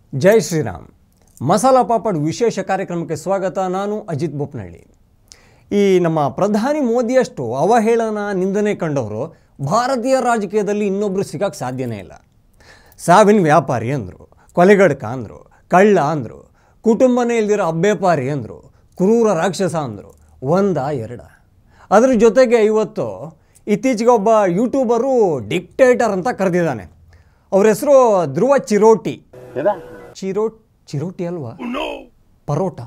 ಜೈ ಶ್ರೀರಾಮ್ ಮಸಾಲಾ ಪಾಪಡ್ ವಿಶೇಷ ಕಾರ್ಯಕ್ರಮಕ್ಕೆ ಸ್ವಾಗತ ನಾನು ಅಜಿತ್ ಬೋಪ್ನಹಳ್ಳಿ ಈ ನಮ್ಮ ಪ್ರಧಾನಿ ಮೋದಿಯಷ್ಟು ಅವಹೇಳನ ನಿಂದನೆ ಕಂಡವರು ಭಾರತೀಯ ರಾಜಕೀಯದಲ್ಲಿ ಇನ್ನೊಬ್ಬರು ಸಿಗಕ್ಕೆ ಸಾಧ್ಯನೇ ಇಲ್ಲ ಸಾವಿನ ವ್ಯಾಪಾರಿ ಅಂದರು ಕೊಲೆಗಡಕ ಅಂದರು ಕಳ್ಳ ಅಂದರು ಕುಟುಂಬನೇ ಇಲ್ದಿರೋ ಅಬ್ಬೇಪಾರಿ ಅಂದರು ಕ್ರೂರ ರಾಕ್ಷಸ ಅಂದರು ಒಂದ ಎರಡ ಅದ್ರ ಜೊತೆಗೆ ಇವತ್ತು ಇತ್ತೀಚೆಗೆ ಒಬ್ಬ ಯೂಟ್ಯೂಬರು ಡಿಕ್ಟೇಟರ್ ಅಂತ ಕರೆದಿದ್ದಾನೆ ಅವ್ರ ಹೆಸರು ಧ್ರುವ ಚಿರೋಟಿ ಚಿರೋ ಚಿರೋಟಿ ಅಲ್ವಾ ಪರೋಟ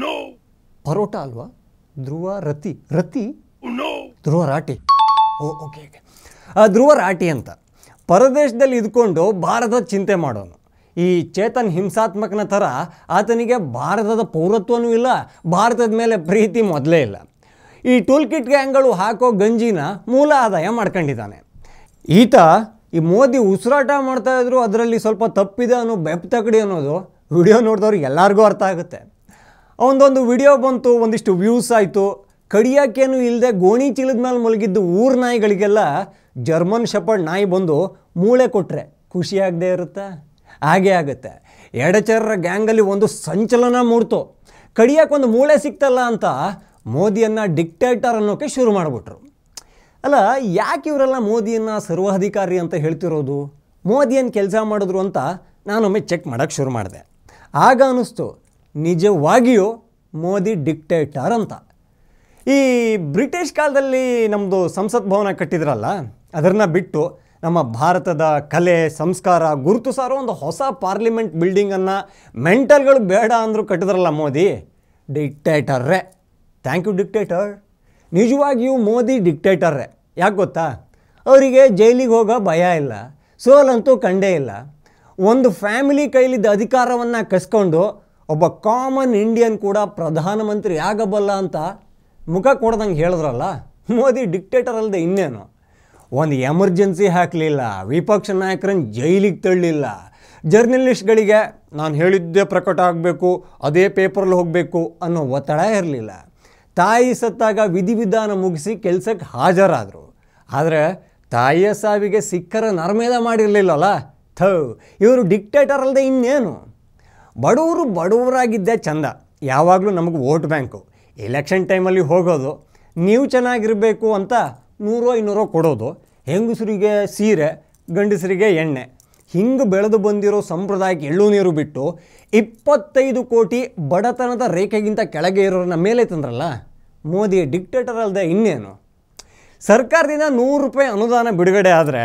ಪರೋಟ ಅಲ್ವಾ ಧ್ರುವ ರತಿ ರತಿ ಧ್ರುವ ರಾಟಿ ಓ ಓಕೆ ಓಕೆ ಆ, ಧ್ರುವ ರಾಟಿ ಅಂತ ಪರದೇಶದಲ್ಲಿ ಇದ್ಕೊಂಡು ಭಾರತದ ಚಿಂತೆ ಮಾಡೋನು ಈ ಚೇತನ್ ಹಿಂಸಾತ್ಮಕನ ಥರ ಆತನಿಗೆ ಭಾರತದ ಪೌರತ್ವನೂ ಇಲ್ಲ ಭಾರತದ ಮೇಲೆ ಪ್ರೀತಿ ಮೊದಲೇ ಇಲ್ಲ ಈ ಟೂಲ್ ಕಿಟ್ ಗ್ಯಾಂಗ್ಗಳು ಹಾಕೋ ಗಂಜಿನ ಮೂಲ ಆದಾಯ ಮಾಡ್ಕೊಂಡಿದ್ದಾನೆ ಈತ ಈ ಮೋದಿ ಉಸಿರಾಟ ಮಾಡ್ತಾ ಇದ್ರು ಅದರಲ್ಲಿ ಸ್ವಲ್ಪ ತಪ್ಪಿದೆ ಅನ್ನೋ ಬೆಪ್ ತಗಡಿ ಅನ್ನೋದು ವಿಡಿಯೋ ನೋಡಿದವ್ರಿಗೆ ಎಲ್ಲರಿಗೂ ಅರ್ಥ ಆಗುತ್ತೆ ಅವನದೊಂದು ವಿಡಿಯೋ ಬಂತು ಒಂದಿಷ್ಟು ವ್ಯೂಸ್ ಆಯಿತು ಕಡಿಯೋಕ್ಕೇನು ಇಲ್ಲದೆ ಗೋಣಿ ಚೀಲದ ಮೇಲೆ ಮಲಗಿದ್ದು ಊರ್ ನಾಯಿಗಳಿಗೆಲ್ಲ ಜರ್ಮನ್ ಶಪರ್ಡ್ ನಾಯಿ ಬಂದು ಮೂಳೆ ಕೊಟ್ಟರೆ ಖುಷಿಯಾಗದೇ ಇರುತ್ತಾ ಹಾಗೇ ಆಗುತ್ತೆ ಎಡಚರರ ಗ್ಯಾಂಗಲ್ಲಿ ಒಂದು ಸಂಚಲನ ಮೂಡ್ತು ಕಡಿಯೋಕೆ ಒಂದು ಮೂಳೆ ಸಿಕ್ತಲ್ಲ ಅಂತ ಮೋದಿಯನ್ನು ಡಿಕ್ಟೇಟರ್ ಅನ್ನೋಕ್ಕೆ ಶುರು ಮಾಡಿಬಿಟ್ರು ಅಲ್ಲ ಯಾಕೆ ಇವರೆಲ್ಲ ಮೋದಿಯನ್ನು ಸರ್ವಾಧಿಕಾರಿ ಅಂತ ಹೇಳ್ತಿರೋದು ಮೋದಿ ಏನು ಕೆಲಸ ಮಾಡಿದ್ರು ಅಂತ ನಾನೊಮ್ಮೆ ಚೆಕ್ ಮಾಡೋಕ್ಕೆ ಶುರು ಮಾಡಿದೆ ಆಗ ಅನ್ನಿಸ್ತು ನಿಜವಾಗಿಯೂ ಮೋದಿ ಡಿಕ್ಟೇಟರ್ ಅಂತ ಈ ಬ್ರಿಟಿಷ್ ಕಾಲದಲ್ಲಿ ನಮ್ಮದು ಸಂಸತ್ ಭವನ ಕಟ್ಟಿದ್ರಲ್ಲ ಅದನ್ನು ಬಿಟ್ಟು ನಮ್ಮ ಭಾರತದ ಕಲೆ ಸಂಸ್ಕಾರ ಗುರುತು ಸಾರೋ ಒಂದು ಹೊಸ ಪಾರ್ಲಿಮೆಂಟ್ ಬಿಲ್ಡಿಂಗನ್ನು ಮೆಂಟಲ್ಗಳು ಬೇಡ ಅಂದರೂ ಕಟ್ಟಿದ್ರಲ್ಲ ಮೋದಿ ಡಿಕ್ಟೇಟರ್ರೇ ಥ್ಯಾಂಕ್ ಯು ಡಿಕ್ಟೇಟರ್ ನಿಜವಾಗಿಯೂ ಮೋದಿ ಡಿಕ್ಟೇಟರ್ರೇ ಯಾಕೆ ಗೊತ್ತಾ ಅವರಿಗೆ ಜೈಲಿಗೆ ಹೋಗೋ ಭಯ ಇಲ್ಲ ಸೋಲಂತೂ ಕಂಡೇ ಇಲ್ಲ ಒಂದು ಫ್ಯಾಮಿಲಿ ಕೈಲಿದ್ದ ಅಧಿಕಾರವನ್ನು ಕಸ್ಕೊಂಡು ಒಬ್ಬ ಕಾಮನ್ ಇಂಡಿಯನ್ ಕೂಡ ಪ್ರಧಾನಮಂತ್ರಿ ಆಗಬಲ್ಲ ಅಂತ ಮುಖ ಕೊಡ್ದಂಗೆ ಹೇಳಿದ್ರಲ್ಲ ಮೋದಿ ಡಿಕ್ಟೇಟರ್ ಅಲ್ಲದೆ ಇನ್ನೇನು ಒಂದು ಎಮರ್ಜೆನ್ಸಿ ಹಾಕಲಿಲ್ಲ ವಿಪಕ್ಷ ನಾಯಕರನ್ನು ಜೈಲಿಗೆ ತಳ್ಳಲಿಲ್ಲ ಜರ್ನಲಿಸ್ಟ್ಗಳಿಗೆ ನಾನು ಹೇಳಿದ್ದೇ ಪ್ರಕಟ ಆಗಬೇಕು ಅದೇ ಪೇಪರಲ್ಲಿ ಹೋಗಬೇಕು ಅನ್ನೋ ಒತ್ತಡ ಇರಲಿಲ್ಲ ತಾಯಿ ಸತ್ತಾಗ ವಿಧಿವಿಧಾನ ಮುಗಿಸಿ ಕೆಲಸಕ್ಕೆ ಹಾಜರಾದರು ಆದರೆ ತಾಯಿಯ ಸಾವಿಗೆ ಸಿಕ್ಕರ ನರ್ಮೇದ ಮಾಡಿರಲಿಲ್ಲಲ್ಲ ಥೌ ಇವರು ಡಿಕ್ಟೇಟರ್ ಅಲ್ಲದೆ ಇನ್ನೇನು ಬಡವರು ಬಡವರಾಗಿದ್ದೇ ಚಂದ ಯಾವಾಗಲೂ ನಮಗೆ ವೋಟ್ ಬ್ಯಾಂಕು ಎಲೆಕ್ಷನ್ ಟೈಮಲ್ಲಿ ಹೋಗೋದು ನೀವು ಚೆನ್ನಾಗಿರಬೇಕು ಅಂತ ನೂರೋ ಇನ್ನೂರೋ ಕೊಡೋದು ಹೆಂಗಸರಿಗೆ ಸೀರೆ ಗಂಡಸರಿಗೆ ಎಣ್ಣೆ ಹಿಂಗೆ ಬೆಳೆದು ಬಂದಿರೋ ಸಂಪ್ರದಾಯಕ್ಕೆ ಎಳ್ಳು ನೀರು ಬಿಟ್ಟು ಇಪ್ಪತ್ತೈದು ಕೋಟಿ ಬಡತನದ ರೇಖೆಗಿಂತ ಕೆಳಗೆ ಇರೋರನ್ನ ಮೇಲೆ ತಂದ್ರಲ್ಲ ಮೋದಿ ಡಿಕ್ಟೇಟರ್ ಅಲ್ಲದೆ ಇನ್ನೇನು ಸರ್ಕಾರದಿಂದ ನೂರು ರೂಪಾಯಿ ಅನುದಾನ ಬಿಡುಗಡೆ ಆದರೆ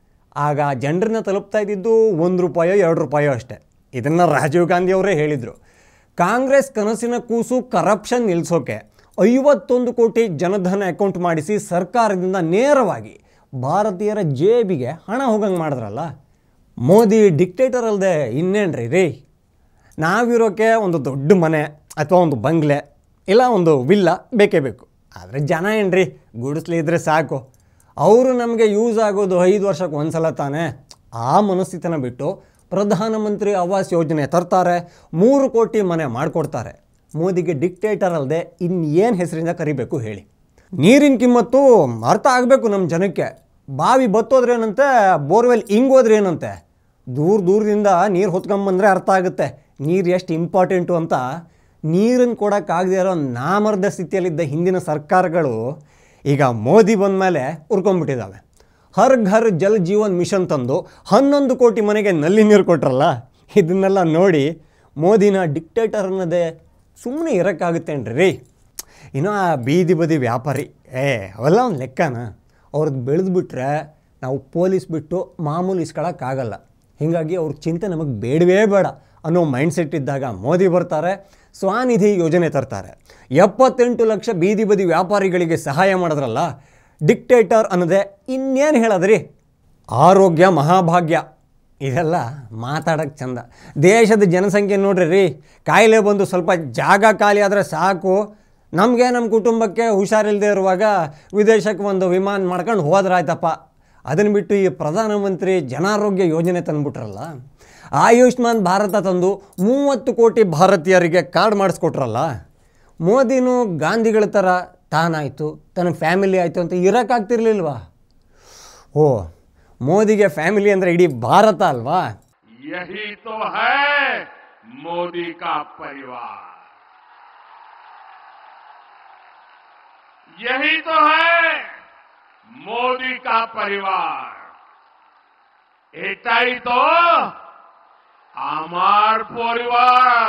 ಆಗ ಜನರನ್ನ ತಲುಪ್ತಾ ಇದ್ದಿದ್ದು ಒಂದು ರೂಪಾಯೋ ಎರಡು ರೂಪಾಯೋ ಅಷ್ಟೇ ಇದನ್ನು ರಾಜೀವ್ ಗಾಂಧಿ ಅವರೇ ಹೇಳಿದರು ಕಾಂಗ್ರೆಸ್ ಕನಸಿನ ಕೂಸು ಕರಪ್ಷನ್ ನಿಲ್ಲಿಸೋಕೆ ಐವತ್ತೊಂದು ಕೋಟಿ ಜನಧನ ಅಕೌಂಟ್ ಮಾಡಿಸಿ ಸರ್ಕಾರದಿಂದ ನೇರವಾಗಿ ಭಾರತೀಯರ ಜೇಬಿಗೆ ಹಣ ಹೋಗಂಗೆ ಮಾಡಿದ್ರಲ್ಲ ಮೋದಿ ಡಿಕ್ಟೇಟರ್ ಅಲ್ಲದೆ ಇನ್ನೇನ್ರಿ ರೀ ನಾವಿರೋಕ್ಕೆ ಒಂದು ದೊಡ್ಡ ಮನೆ ಅಥವಾ ಒಂದು ಬಂಗ್ಲೆ ಇಲ್ಲ ಒಂದು ವಿಲ್ಲ ಬೇಕೇ ಬೇಕು ಆದರೆ ಜನ ಏನ್ರಿ ಗುಡಿಸ್ಲಿ ಇದ್ರೆ ಸಾಕು ಅವರು ನಮಗೆ ಯೂಸ್ ಆಗೋದು ಐದು ವರ್ಷಕ್ಕೆ ಒಂದು ಸಲ ತಾನೇ ಆ ಮನಸ್ಥಿತಿನ ಬಿಟ್ಟು ಪ್ರಧಾನಮಂತ್ರಿ ಆವಾಸ್ ಯೋಜನೆ ತರ್ತಾರೆ ಮೂರು ಕೋಟಿ ಮನೆ ಮಾಡಿಕೊಡ್ತಾರೆ ಮೋದಿಗೆ ಡಿಕ್ಟೇಟರ್ ಅಲ್ಲದೆ ಇನ್ನೇನು ಹೆಸರಿಂದ ಕರಿಬೇಕು ಹೇಳಿ ನೀರಿನ ಕಿಮ್ಮತ್ತು ಅರ್ಥ ಆಗಬೇಕು ನಮ್ಮ ಜನಕ್ಕೆ ಬಾವಿ ಬತ್ತೋದ್ರೇನಂತೆ ಬೋರ್ವೆಲ್ ಹಿಂಗೋದ್ರೆ ಏನಂತೆ ದೂರ ದೂರದಿಂದ ನೀರು ಹೊತ್ಕೊಂಬಂದ್ರೆ ಅರ್ಥ ಆಗುತ್ತೆ ನೀರು ಎಷ್ಟು ಇಂಪಾರ್ಟೆಂಟು ಅಂತ ನೀರನ್ನು ಕೊಡೋಕ್ಕಾಗದೇ ಇರೋ ನಾಮರ್ದ ಸ್ಥಿತಿಯಲ್ಲಿದ್ದ ಹಿಂದಿನ ಸರ್ಕಾರಗಳು ಈಗ ಮೋದಿ ಬಂದ ಮೇಲೆ ಉರ್ಕೊಂಡ್ಬಿಟ್ಟಿದ್ದಾವೆ ಹರ್ ಘರ್ ಜಲ್ ಜೀವನ್ ಮಿಷನ್ ತಂದು ಹನ್ನೊಂದು ಕೋಟಿ ಮನೆಗೆ ನಲ್ಲಿ ನೀರು ಕೊಟ್ರಲ್ಲ ಇದನ್ನೆಲ್ಲ ನೋಡಿ ಮೋದಿನ ಡಿಕ್ಟೇಟರ್ ಅನ್ನೋದೇ ಸುಮ್ಮನೆ ಇರೋಕ್ಕಾಗುತ್ತೇನ್ರಿ ರೀ ಇನ್ನು ಆ ಬೀದಿ ಬದಿ ವ್ಯಾಪಾರಿ ಏ ಅವೆಲ್ಲ ಒಂದು ಲೆಕ್ಕನ ಅವ್ರದ್ದು ಬೆಳೆದ್ಬಿಟ್ರೆ ನಾವು ಪೊಲೀಸ್ ಬಿಟ್ಟು ಮಾಮೂಲು ಇಸ್ಕೊಳಕ್ಕಾಗಲ್ಲ ಹೀಗಾಗಿ ಅವ್ರ ಚಿಂತೆ ನಮಗೆ ಬೇಡವೇ ಬೇಡ ಅನ್ನೋ ಮೈಂಡ್ಸೆಟ್ ಇದ್ದಾಗ ಮೋದಿ ಬರ್ತಾರೆ ಸ್ವಾನಿಧಿ ಯೋಜನೆ ತರ್ತಾರೆ ಎಪ್ಪತ್ತೆಂಟು ಲಕ್ಷ ಬೀದಿ ಬದಿ ವ್ಯಾಪಾರಿಗಳಿಗೆ ಸಹಾಯ ಮಾಡಿದ್ರಲ್ಲ ಡಿಕ್ಟೇಟರ್ ಅನ್ನೋದೇ ಇನ್ನೇನು ಹೇಳದ್ರಿ ಆರೋಗ್ಯ ಮಹಾಭಾಗ್ಯ ಇದೆಲ್ಲ ಮಾತಾಡೋಕ್ಕೆ ಚಂದ ದೇಶದ ಜನಸಂಖ್ಯೆ ನೋಡ್ರಿ ರೀ ಕಾಯಿಲೆ ಬಂದು ಸ್ವಲ್ಪ ಜಾಗ ಖಾಲಿ ಆದರೆ ಸಾಕು ನಮಗೆ ನಮ್ಮ ಕುಟುಂಬಕ್ಕೆ ಹುಷಾರಿಲ್ಲದೆ ಇರುವಾಗ ವಿದೇಶಕ್ಕೆ ಒಂದು ವಿಮಾನ ಮಾಡ್ಕೊಂಡು ಹೋದ್ರಾಯ್ತಪ್ಪ ಅದನ್ನು ಬಿಟ್ಟು ಈ ಪ್ರಧಾನಮಂತ್ರಿ ಜನಾರೋಗ್ಯ ಯೋಜನೆ ತಂದುಬಿಟ್ರಲ್ಲ ಆಯುಷ್ಮಾನ್ ಭಾರತ ತಂದು ಮೂವತ್ತು ಕೋಟಿ ಭಾರತೀಯರಿಗೆ ಕಾರ್ಡ್ ಮಾಡಿಸ್ಕೊಟ್ರಲ್ಲ ಮೋದಿನೂ ಗಾಂಧಿಗಳ ಥರ ತಾನಾಯಿತು ತನ್ನ ಫ್ಯಾಮಿಲಿ ಆಯಿತು ಅಂತ ಇರೋಕ್ಕಾಗ್ತಿರ್ಲಿಲ್ವಾ ಓ ಮೋದಿಗೆ ಫ್ಯಾಮಿಲಿ ಅಂದರೆ ಇಡೀ ಭಾರತ ಅಲ್ವಾ यही तो है मोदी का परिवार यही तो है मोदी का परिवार এটাই তো আমার পরিবার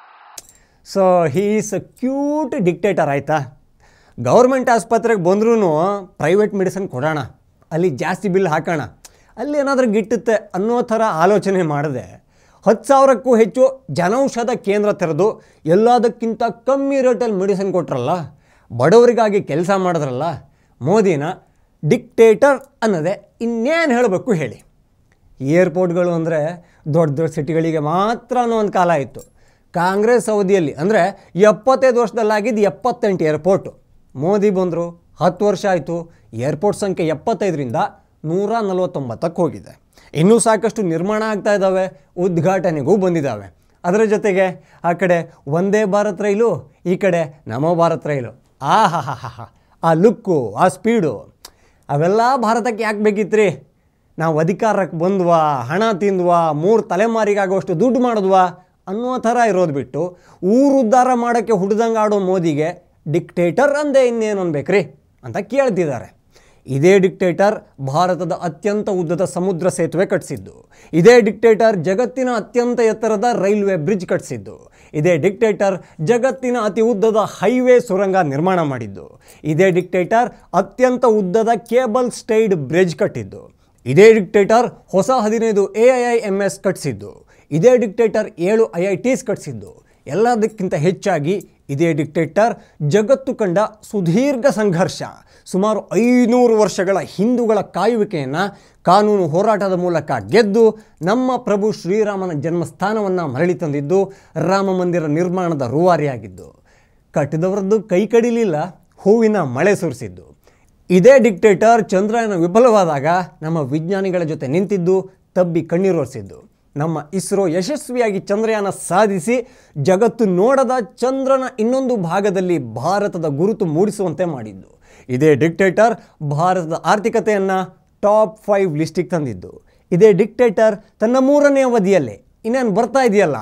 so he is a cute dictator ಆಯಿತಾ ಗೌರ್ಮೆಂಟ್ ಆಸ್ಪತ್ರೆಗೆ ಬಂದ್ರೂ ಪ್ರೈವೇಟ್ ಮೆಡಿಸಿನ್ ಕೊಡೋಣ ಅಲ್ಲಿ ಜಾಸ್ತಿ ಬಿಲ್ ಹಾಕೋಣ ಅಲ್ಲಿ ಏನಾದರೂ ಗಿಟ್ಟುತ್ತೆ ಅನ್ನೋ ಥರ ಆಲೋಚನೆ ಮಾಡಿದೆ ಹತ್ತು ಸಾವಿರಕ್ಕೂ ಹೆಚ್ಚು ಜನೌಷಧ ಕೇಂದ್ರ ತೆರೆದು ಎಲ್ಲದಕ್ಕಿಂತ ಕಮ್ಮಿ ರೇಟಲ್ಲಿ ಮೆಡಿಸಿನ್ ಕೊಟ್ರಲ್ಲ ಬಡವರಿಗಾಗಿ ಕೆಲಸ ಮಾಡಿದ್ರಲ್ಲ ಮೋದಿನ ಡಿಕ್ಟೇಟರ್ ಅನ್ನೋದೇ ಇನ್ನೇನು ಹೇಳಬೇಕು ಹೇಳಿ ಏರ್ಪೋರ್ಟ್ಗಳು ಅಂದರೆ ದೊಡ್ಡ ದೊಡ್ಡ ಸಿಟಿಗಳಿಗೆ ಮಾತ್ರ ಅನ್ನೋ ಒಂದು ಕಾಲ ಇತ್ತು ಕಾಂಗ್ರೆಸ್ ಅವಧಿಯಲ್ಲಿ ಅಂದರೆ ಎಪ್ಪತ್ತೈದು ವರ್ಷದಲ್ಲಾಗಿದ್ದು ಎಪ್ಪತ್ತೆಂಟು ಏರ್ಪೋರ್ಟು ಮೋದಿ ಬಂದರು ಹತ್ತು ವರ್ಷ ಆಯಿತು ಏರ್ಪೋರ್ಟ್ ಸಂಖ್ಯೆ ಎಪ್ಪತ್ತೈದರಿಂದ ನೂರ ನಲವತ್ತೊಂಬತ್ತಕ್ಕೆ ಹೋಗಿದೆ ಇನ್ನೂ ಸಾಕಷ್ಟು ನಿರ್ಮಾಣ ಆಗ್ತಾ ಇದ್ದಾವೆ ಉದ್ಘಾಟನೆಗೂ ಬಂದಿದ್ದಾವೆ ಅದರ ಜೊತೆಗೆ ಆ ಕಡೆ ಒಂದೇ ಭಾರತ್ ರೈಲು ಈ ಕಡೆ ನಮೋ ಭಾರತ್ ರೈಲು ಆ ಹಾ ಹಾ ಹಾ ಹಾ ಆ ಲುಕ್ಕು ಆ ಸ್ಪೀಡು ಅವೆಲ್ಲ ಭಾರತಕ್ಕೆ ಯಾಕೆ ಬೇಕಿತ್ರಿ ನಾವು ಅಧಿಕಾರಕ್ಕೆ ಬಂದ್ವಾ ಹಣ ತಿಂದ್ವಾ ಮೂರು ತಲೆಮಾರಿಗಾಗುವಷ್ಟು ದುಡ್ಡು ಮಾಡಿದ್ವಾ ಅನ್ನೋ ಥರ ಇರೋದು ಬಿಟ್ಟು ಊರು ಉದ್ಧಾರ ಮಾಡೋಕ್ಕೆ ಹುಡ್ದಂಗೆ ಆಡೋ ಮೋದಿಗೆ ಡಿಕ್ಟೇಟರ್ ಅಂದೇ ಇನ್ನೇನು ಅನ್ಬೇಕ್ರಿ ಅಂತ ಕೇಳ್ತಿದ್ದಾರೆ ಇದೇ ಡಿಕ್ಟೇಟರ್ ಭಾರತದ ಅತ್ಯಂತ ಉದ್ದದ ಸಮುದ್ರ ಸೇತುವೆ ಕಟ್ಟಿಸಿದ್ದು ಇದೇ ಡಿಕ್ಟೇಟರ್ ಜಗತ್ತಿನ ಅತ್ಯಂತ ಎತ್ತರದ ರೈಲ್ವೆ ಬ್ರಿಡ್ಜ್ ಕಟ್ಟಿಸಿದ್ದು ಇದೇ ಡಿಕ್ಟೇಟರ್ ಜಗತ್ತಿನ ಅತಿ ಉದ್ದದ ಹೈವೇ ಸುರಂಗ ನಿರ್ಮಾಣ ಮಾಡಿದ್ದು ಇದೇ ಡಿಕ್ಟೇಟರ್ ಅತ್ಯಂತ ಉದ್ದದ ಕೇಬಲ್ ಸ್ಟೈಡ್ ಬ್ರಿಡ್ಜ್ ಕಟ್ಟಿದ್ದು ಇದೇ ಡಿಕ್ಟೇಟರ್ ಹೊಸ ಹದಿನೈದು A I I M S ಕಟ್ಟಿಸಿದ್ದು ಇದೇ ಡಿಕ್ಟೇಟರ್ ಏಳು ಐ ಐ ಟಿಸ್ ಕಟ್ಟಿಸಿದ್ದು ಎಲ್ಲದಕ್ಕಿಂತ ಹೆಚ್ಚಾಗಿ ಇದೇ ಡಿಕ್ಟೇಟರ್ ಜಗತ್ತು ಕಂಡ ಸುದೀರ್ಘ ಸಂಘರ್ಷ ಸುಮಾರು ಐನೂರು ವರ್ಷಗಳ ಹಿಂದೂಗಳ ಕಾಯುವಿಕೆಯನ್ನು ಕಾನೂನು ಹೋರಾಟದ ಮೂಲಕ ಗೆದ್ದು ನಮ್ಮ ಪ್ರಭು ಶ್ರೀರಾಮನ ಜನ್ಮಸ್ಥಾನವನ್ನು ಮರಳಿ ತಂದಿದ್ದು ರಾಮ ಮಂದಿರ ನಿರ್ಮಾಣದ ರೂವಾರಿಯಾಗಿದ್ದು ಕಟ್ಟಿದವರದ್ದು ಕೈ ಕಡಿಲಿಲ್ಲ ಹೂವಿನ ಮಳೆ ಸುರಿಸಿದ್ದು ಇದೇ ಡಿಕ್ಟೇಟರ್ ಚಂದ್ರಯಾನ ವಿಫಲವಾದಾಗ ನಮ್ಮ ವಿಜ್ಞಾನಿಗಳ ಜೊತೆ ನಿಂತಿದ್ದು ತಬ್ಬಿ ಕಣ್ಣೀರೋರಿಸಿದ್ದು ನಮ್ಮ ಇಸ್ರೋ ಯಶಸ್ವಿಯಾಗಿ ಚಂದ್ರಯಾನ ಸಾಧಿಸಿ ಜಗತ್ತು ನೋಡದ ಚಂದ್ರನ ಇನ್ನೊಂದು ಭಾಗದಲ್ಲಿ ಭಾರತದ ಗುರುತು ಮೂಡಿಸುವಂತೆ ಮಾಡಿದ್ದು ಇದೇ ಡಿಕ್ಟೇಟರ್ ಭಾರತದ ಆರ್ಥಿಕತೆಯನ್ನು ಟಾಪ್ ಫೈವ್ ಲಿಸ್ಟಿಗೆ ತಂದಿದ್ದು ಇದೇ ಡಿಕ್ಟೇಟರ್ ತನ್ನ ಮೂರನೇ ಅವಧಿಯಲ್ಲೇ ಇನ್ನೇನು ಬರ್ತಾ ಇದೆಯಲ್ಲ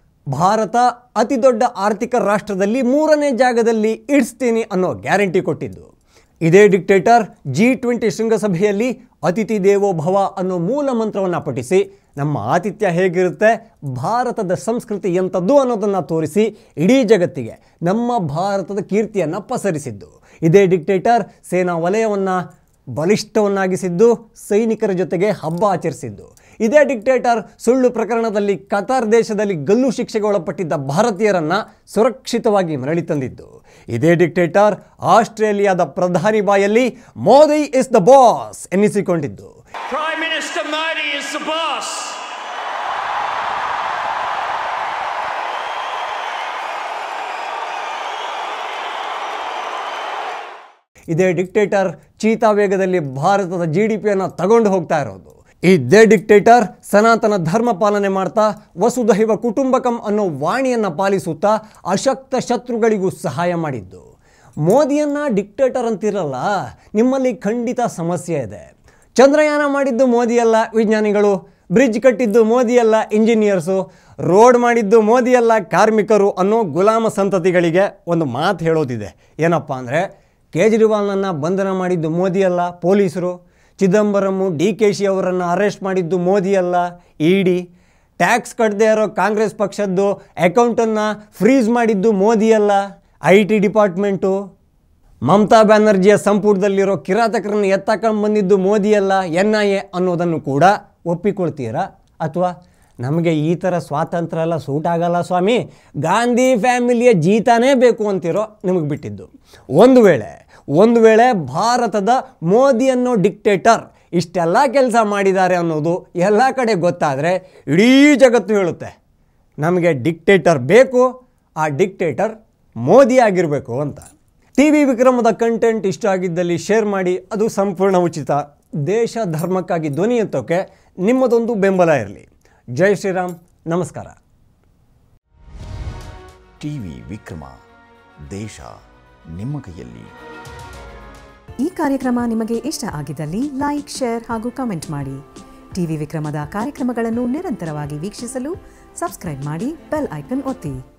ಭಾರತ ಅತಿ ದೊಡ್ಡ ಆರ್ಥಿಕ ರಾಷ್ಟ್ರದಲ್ಲಿ ಮೂರನೇ ಜಾಗದಲ್ಲಿ ಇಡಿಸ್ತೀನಿ ಅನ್ನೋ ಗ್ಯಾರಂಟಿ ಕೊಟ್ಟಿದ್ದು ಇದೇ ಡಿಕ್ಟೇಟರ್ ಜಿ ಟ್ವೆಂಟಿ ಶೃಂಗಸಭೆಯಲ್ಲಿ ಅತಿಥಿ ದೇವೋ ಭವ ಅನ್ನೋ ಮೂಲ ಮಂತ್ರವನ್ನು ಪಠಿಸಿ ನಮ್ಮ ಆತಿಥ್ಯ ಹೇಗಿರುತ್ತೆ ಭಾರತದ ಸಂಸ್ಕೃತಿ ಎಂಥದ್ದು ಅನ್ನೋದನ್ನು ತೋರಿಸಿ ಇಡೀ ಜಗತ್ತಿಗೆ ನಮ್ಮ ಭಾರತದ ಕೀರ್ತಿಯನ್ನು ಪಸರಿಸಿದ್ದು ಇದೇ ಡಿಕ್ಟೇಟರ್ ಸೇನಾ ವಲಯವನ್ನು ಬಲಿಷ್ಠವನ್ನಾಗಿಸಿದ್ದು ಸೈನಿಕರ ಜೊತೆಗೆ ಹಬ್ಬ ಆಚರಿಸಿದ್ದು ಇದೇ ಡಿಕ್ಟೇಟರ್ ಸುಳ್ಳು ಪ್ರಕರಣದಲ್ಲಿ ಕತಾರ್ ದೇಶದಲ್ಲಿ ಗಲ್ಲು ಶಿಕ್ಷೆಗೆ ಒಳಪಟ್ಟಿದ್ದ ಭಾರತೀಯರನ್ನ ಸುರಕ್ಷಿತವಾಗಿ ಮರಳಿ ತಂದಿದ್ದು ಇದೇ ಡಿಕ್ಟೇಟರ್ ಆಸ್ಟ್ರೇಲಿಯಾದ ಪ್ರಧಾನಿ ಬಾಯಲ್ಲಿ ಮೋದಿ ಇಸ್ ದ ಬಾಸ್ ಎನ್ನಿಸಿಕೊಂಡಿದ್ದು Prime Minister Modi is the boss. ಇದೇ ಡಿಕ್ಟೇಟರ್ ಚೀತಾ ವೇಗದಲ್ಲಿ ಭಾರತದ ಜಿ ಡಿ ಪಿಯನ್ನು ತಗೊಂಡು ಹೋಗ್ತಾ ಇರೋದು ಇದೇ ಡಿಕ್ಟೇಟರ್ ಸನಾತನ ಧರ್ಮ ಪಾಲನೆ ಮಾಡ್ತಾ ವಸುಧೈವ ಕುಟುಂಬಕಂ ಅನ್ನೋ ವಾಣಿಯನ್ನು ಪಾಲಿಸುತ್ತಾ ಅಶಕ್ತ ಶತ್ರುಗಳಿಗೂ ಸಹಾಯ ಮಾಡಿದ್ದು ಮೋದಿಯನ್ನ ಡಿಕ್ಟೇಟರ್ ಅಂತಿರಲ್ಲ ನಿಮ್ಮಲ್ಲಿ ಖಂಡಿತ ಸಮಸ್ಯೆ ಇದೆ ಚಂದ್ರಯಾನ ಮಾಡಿದ್ದು ಮೋದಿಯಲ್ಲ ವಿಜ್ಞಾನಿಗಳು ಬ್ರಿಡ್ಜ್ ಕಟ್ಟಿದ್ದು ಮೋದಿಯಲ್ಲ ಇಂಜಿನಿಯರ್ಸು ರೋಡ್ ಮಾಡಿದ್ದು ಮೋದಿಯಲ್ಲ ಕಾರ್ಮಿಕರು ಅನ್ನೋ ಗುಲಾಮ ಸಂತತಿಗಳಿಗೆ ಒಂದು ಮಾತು ಹೇಳೋದಿದೆ ಏನಪ್ಪ ಅಂದರೆ ಕೇಜ್ರಿವಾಲ್ನನ್ನು ಬಂಧನ ಮಾಡಿದ್ದು ಮೋದಿಯಲ್ಲ ಪೊಲೀಸರು ಚಿದಂಬರಮು ಡಿ ಕೆ ಶಿ ಅವರನ್ನು ಅರೆಸ್ಟ್ ಮಾಡಿದ್ದು ಮೋದಿಯಲ್ಲ ಇ ಡಿ ಟ್ಯಾಕ್ಸ್ ಕಟ್ಟದೇ ಇರೋ ಕಾಂಗ್ರೆಸ್ ಪಕ್ಷದ್ದು ಅಕೌಂಟನ್ನು ಫ್ರೀಸ್ ಮಾಡಿದ್ದು ಮೋದಿಯಲ್ಲ ಐ ಟಿ ಡಿಪಾರ್ಟ್ಮೆಂಟು ಮಮತಾ ಬ್ಯಾನರ್ಜಿಯ ಸಂಪುಟದಲ್ಲಿರೋ ಕಿರಾತಕರನ್ನು ಎತ್ತಾಕೊಂಡು ಬಂದಿದ್ದು ಮೋದಿಯಲ್ಲ ಎನ್ ಐ ಎ ಅನ್ನೋದನ್ನು ಕೂಡ ಒಪ್ಪಿಕೊಳ್ತೀರಾ ಅಥವಾ ನಮಗೆ ಈ ಥರ ಸ್ವಾತಂತ್ರ್ಯ ಎಲ್ಲ ಸೂಟ್ ಆಗಲ್ಲ ಸ್ವಾಮಿ ಗಾಂಧಿ ಫ್ಯಾಮಿಲಿಯ ಜೀತಾನೇ ಬೇಕು ಅಂತಿರೋ ನಿಮಗೆ ಬಿಟ್ಟಿದ್ದು ಒಂದು ವೇಳೆ ಒಂದು ವೇಳೆ ಭಾರತದ ಮೋದಿ ಅನ್ನೋ ಡಿಕ್ಟೇಟರ್ ಇಷ್ಟೆಲ್ಲ ಕೆಲಸ ಮಾಡಿದ್ದಾರೆ ಅನ್ನೋದು ಎಲ್ಲ ಕಡೆ ಗೊತ್ತಾದರೆ ಇಡೀ ಜಗತ್ತು ಹೇಳುತ್ತೆ ನಮಗೆ ಡಿಕ್ಟೇಟರ್ ಬೇಕು ಆ ಡಿಕ್ಟೇಟರ್ ಮೋದಿ ಆಗಿರಬೇಕು ಅಂತ ಟಿ ವಿ ವಿಕ್ರಮದ ಕಂಟೆಂಟ್ ಇಷ್ಟ ಆಗಿದ್ದಲ್ಲಿ ಶೇರ್ ಮಾಡಿ ಅದು ಸಂಪೂರ್ಣ ಉಚಿತ ದೇಶ ಧರ್ಮಕ್ಕಾಗಿ ಧ್ವನಿ ಎತ್ತೋಕೆ ನಿಮ್ಮದೊಂದು ಬೆಂಬಲ ಇರಲಿ ಜೈ ಶ್ರೀರಾಮ್ ನಮಸ್ಕಾರ ಟಿವಿ ವಿಕ್ರಮ ದೇಶ ನಿಮ್ಮ ಕೈಯಲ್ಲಿ ಈ ಕಾರ್ಯಕ್ರಮ ನಿಮಗೆ ಇಷ್ಟ ಆಗಿದ್ದಲ್ಲಿ ಲೈಕ್ ಶೇರ್ ಹಾಗೂ ಕಮೆಂಟ್ ಮಾಡಿ ಟಿವಿ ವಿಕ್ರಮದ ಕಾರ್ಯಕ್ರಮಗಳನ್ನು ನಿರಂತರವಾಗಿ ವೀಕ್ಷಿಸಲು ಸಬ್ಸ್ಕ್ರೈಬ್ ಮಾಡಿ ಬೆಲ್ ಐಕನ್ ಒತ್ತಿ